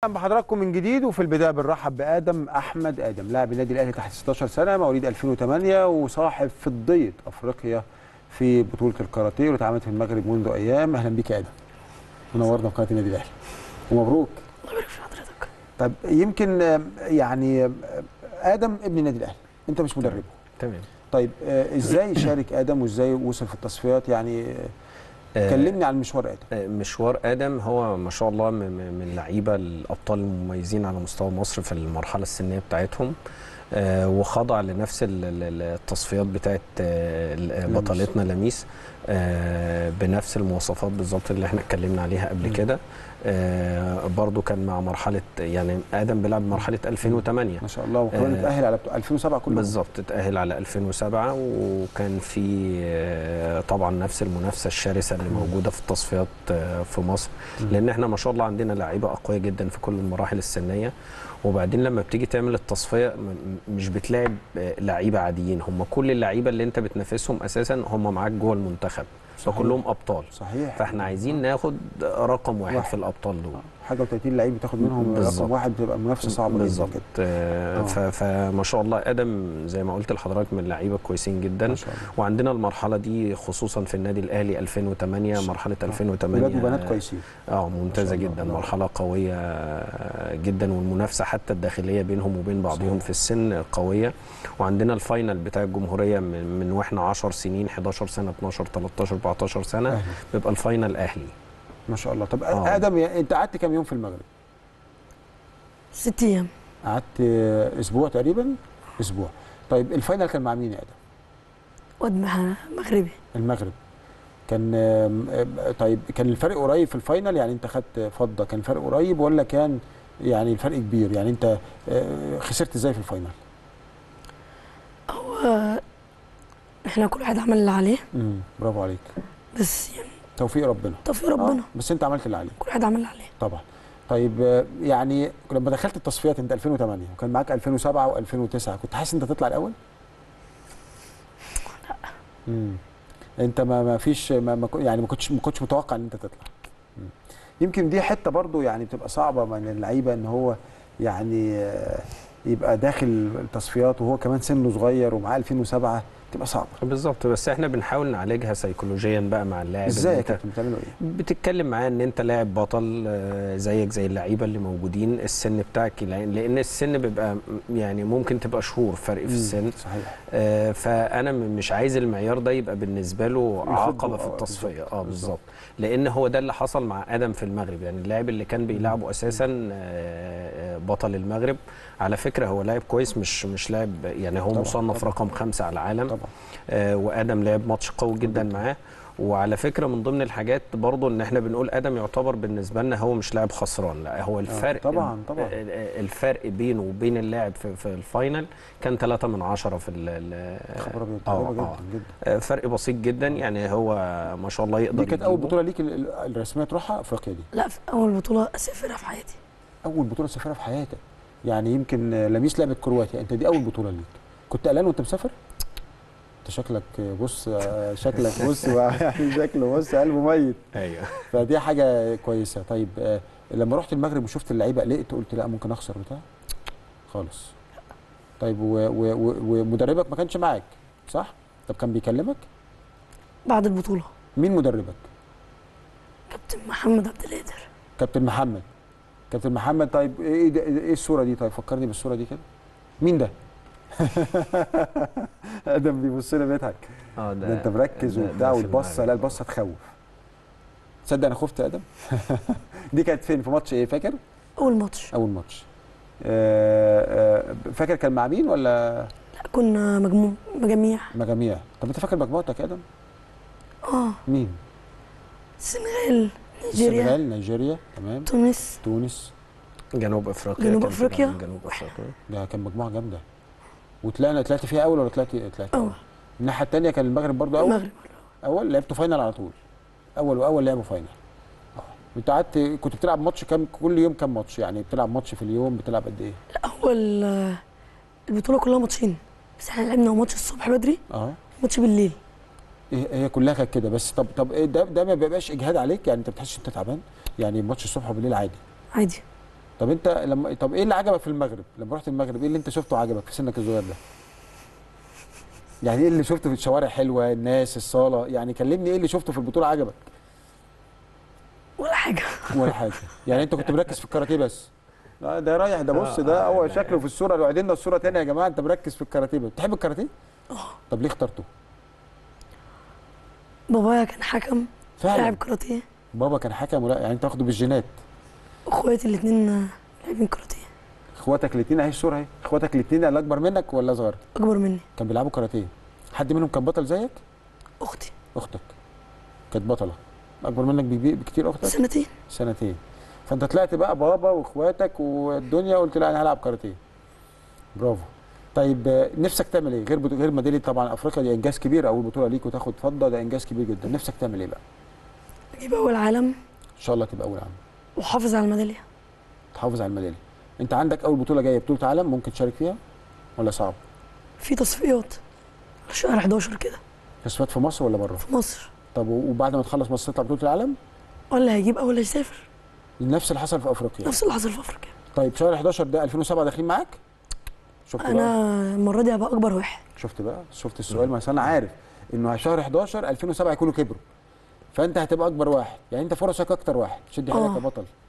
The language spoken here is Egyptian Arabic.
اهلا بحضراتكم من جديد وفي البدايه بنرحب بادم احمد ادم لاعب النادي الاهلي تحت 16 سنه مواليد 2008 وصاحب فضيه افريقيا في بطوله الكاراتيه واللي اتعملت في المغرب منذ ايام اهلا بيك يا ادم منورنا في قناه النادي الاهلي ومبروك الله يبارك في حضرتك طب يمكن آه، يعني آه، ادم ابن النادي الاهلي انت مش مدربه تمام طيب آه، ازاي شارك ادم وازاي وصل في التصفيات يعني آه، آه، كلمني عن مشوار ادم آه، مشوار ادم هو ما شاء الله م- م- من اللعيبه الابطال المميزين على مستوى مصر في المرحله السنيه بتاعتهم آه، وخضع لنفس ال- ال- التصفيات بتاعت آه، ال- لميس. بطلتنا لميس آه، بنفس المواصفات بالظبط اللي احنا اتكلمنا عليها قبل مم. كده آه، برضو كان مع مرحله يعني ادم بيلعب مرحله 2008 ما شاء الله وكمان آه، اتاهل على بتوع 2007 كله بالظبط اتأهل على 2007 وكان في آه، طبعا نفس المنافسة الشرسة اللي موجودة في التصفيات آه، في مصر مم. لأن احنا ما شاء الله عندنا لعيبة أقوياء جدا في كل المراحل السنية وبعدين لما بتيجي تعمل التصفية م- م- مش بتلاعب آه، لعيبة عاديين هم كل اللعيبة اللي انت بتنافسهم أساسا هم معاك جوه المنتخب صحيح. فكلهم أبطال صحيح فاحنا عايزين ناخد رقم واحد, واحد. في الأبطال دول حاجه و30 لعيب بتاخد منهم بالظبط. رقم واحد بتبقى منافسه صعبه بالظبط جدا آه، آه. ف- فما شاء الله ادم زي ما قلت لحضرتك من اللعيبه كويسين جدا ما شاء الله وعندنا المرحله دي خصوصا في النادي الاهلي 2008 مرحله آه. 2008 ولاد وبنات كويسين اه ما ممتازه شاء الله. جدا الله. مرحله قويه جدا والمنافسه حتى الداخليه بينهم وبين بعضهم صحيح. في السن قويه وعندنا الفاينل بتاع الجمهوريه من, من واحنا 10 سنين 11 سنه 12 13 14 سنه أهلي. بيبقى الفاينل اهلي ما شاء الله طب آه. ادم يا- انت قعدت كام يوم في المغرب ست ايام قعدت آه، اسبوع تقريبا اسبوع طيب الفاينل كان مع مين يا ادم واد مح- مغربي المغرب كان آم، آم، طيب كان الفرق قريب في الفاينل يعني انت خدت فضه كان الفرق قريب ولا كان يعني الفرق كبير يعني انت آه، خسرت ازاي في الفاينل هو احنا كل واحد عمل اللي عليه امم برافو عليك بس يعني توفيق ربنا توفيق ربنا آه، بس انت عملت اللي عليك كل واحد عمل اللي عليه طبعا طيب آه، يعني لما دخلت التصفيات انت 2008 وكان معاك 2007 و2009 كنت حاسس انت تطلع الاول؟ لا امم انت ما ما فيش ما ما كو- يعني ما كنتش ما كنتش متوقع ان انت تطلع مم. يمكن دي حته برضو يعني بتبقى صعبه من اللعيبه ان هو يعني آه، يبقى داخل التصفيات وهو كمان سنه صغير ومعاه 2007 تبقى صعبه بالظبط بس احنا بنحاول نعالجها سيكولوجيا بقى مع اللاعب إن ازاي يا أنت- كابتن بتعملوا ايه؟ بتتكلم معاه ان انت لاعب بطل آه، زيك زي اللعيبه اللي موجودين السن بتاعك لان لأن السن بيبقى م- يعني ممكن تبقى شهور فرق في مم، السن صحيح آه، فانا م- مش عايز المعيار ده يبقى بالنسبه له يخضه، عقبه في آه، التصفيه بالظبط، اه بالظبط. بالظبط لان هو ده اللي حصل مع ادم في المغرب يعني اللاعب اللي كان بيلعبه اساسا آه، بطل المغرب على فكره هو لاعب كويس مش مش لاعب يعني هو طبعاً، مصنف طبعاً. رقم خمسة على العالم طبعا آه، وادم لعب ماتش قوي جدا معاه وعلى فكره من ضمن الحاجات برضو ان احنا بنقول ادم يعتبر بالنسبه لنا هو مش لاعب خسران لا هو الفرق طبعاً، طبعاً. آه، آه، الفرق بينه وبين اللاعب في, في الفاينل كان 3 من 10 في ال- ال- خبر ابيض آه، غريبة آه. جدا جدا آه، فرق بسيط جدا يعني هو ما شاء الله يقدر دي كانت اول يجيبه. بطوله ليك ال- ال- الرسميه تروحها افريقيا دي لا في اول بطوله اسافرها في حياتي اول بطوله تسافرها في حياتك يعني يمكن آه، لميس لعبت كرواتيا انت دي اول بطوله ليك كنت قلقان وانت مسافر انت شكلك آه، بص آه، شكلك بص يعني شكله بص قلبه ميت ايوه فدي حاجه كويسه طيب آه، لما رحت المغرب وشفت اللعيبه قلقت قلت لا ممكن اخسر بتاع خالص طيب و- و- و- ومدربك ما كانش معاك صح طب كان بيكلمك بعد البطوله مين مدربك كابتن محمد عبد القادر كابتن محمد كابتن محمد طيب ايه ده ايه الصوره دي طيب فكرني بالصوره دي كده مين ده ادم بيبص لي بيضحك اه ده انت مركز ده- وبتاع ده في والبصه المغرب. لا البصه تخوف تصدق انا خفت يا ادم دي كانت فين في ماتش ايه فاكر اول ماتش اول ماتش آه، آه، فاكر كان مع مين ولا لا كنا مجموع مجاميع مجاميع طب انت فاكر مجموعتك يا ادم اه مين السنغال نيجيريا السنغال نيجيريا تمام تونس تونس جنوب افريقيا جنوب كان في أفريقيا. جنوب- جنوب افريقيا ده كان مجموعه جامده وطلعنا طلعت فيها اول ولا طلعت طلعت اول الناحيه الثانيه كان المغرب برضو اول المغرب اول لعبتوا فاينل على طول اول واول لعبوا فاينل اه انت قعدت كنت بتلعب ماتش كام كل يوم كام ماتش يعني بتلعب ماتش في اليوم بتلعب قد ايه لا هو ال- البطوله كلها ماتشين بس احنا لعبنا ماتش الصبح بدري اه ماتش بالليل هي هي كلها كانت كده بس طب طب ايه ده ده ما بيبقاش اجهاد عليك يعني انت بتحسش انت تعبان يعني ماتش الصبح وبالليل عادي عادي طب انت لما طب ايه اللي عجبك في المغرب لما رحت المغرب ايه اللي انت شفته عجبك في سنك الصغير ده يعني ايه اللي شفته في الشوارع حلوه الناس الصاله يعني كلمني ايه اللي شفته في البطوله عجبك ولا حاجه ولا حاجه يعني انت كنت مركز في الكاراتيه بس لا ده رايح ده بص ده هو شكله في الصوره لو عدلنا الصوره تاني يا جماعه انت مركز في الكاراتيه بس بتحب الكاراتيه اه طب ليه اخترته بابايا كان حكم فعلا لاعب كاراتيه بابا كان حكم ولا يعني انت واخده بالجينات اخواتي الاثنين لاعبين كاراتيه اخواتك الاثنين اهي الصوره اهي اخواتك الاثنين اللي اكبر منك ولا صغير اكبر مني كان بيلعبوا كاراتيه حد منهم كان بطل زيك اختي اختك كانت بطله اكبر منك بكبير- بكتير اختك سنتين سنتين فانت طلعت بقى بابا واخواتك والدنيا قلت لا انا هلعب كاراتيه برافو طيب آه، نفسك تعمل ايه غير بطو... غير ميداليه طبعا افريقيا دي انجاز كبير اول بطوله ليك وتاخد فضه ده انجاز كبير جدا نفسك تعمل ايه بقى اجيب اول عالم ان شاء الله تبقى اول عام واحافظ على الميداليه تحافظ على الميداليه انت عندك اول بطوله جايه بطوله عالم ممكن تشارك فيها ولا صعب في تصفيات شهر 11 كده تصفيات في مصر ولا بره في مصر طب و- وبعد ما تخلص مصر تطلع بطوله العالم ولا هيجيب اول هيسافر نفس اللي حصل في افريقيا نفس اللي حصل في افريقيا طيب شهر 11 ده 2007 داخلين معاك شفت بقى انا المره دي هبقى اكبر واحد شفت بقى شفت السؤال ما أصل انا عارف انه شهر 11 2007 يكونوا كبروا فانت هتبقى اكبر واحد يعني انت فرصك اكتر واحد شد حيلك آه. يا بطل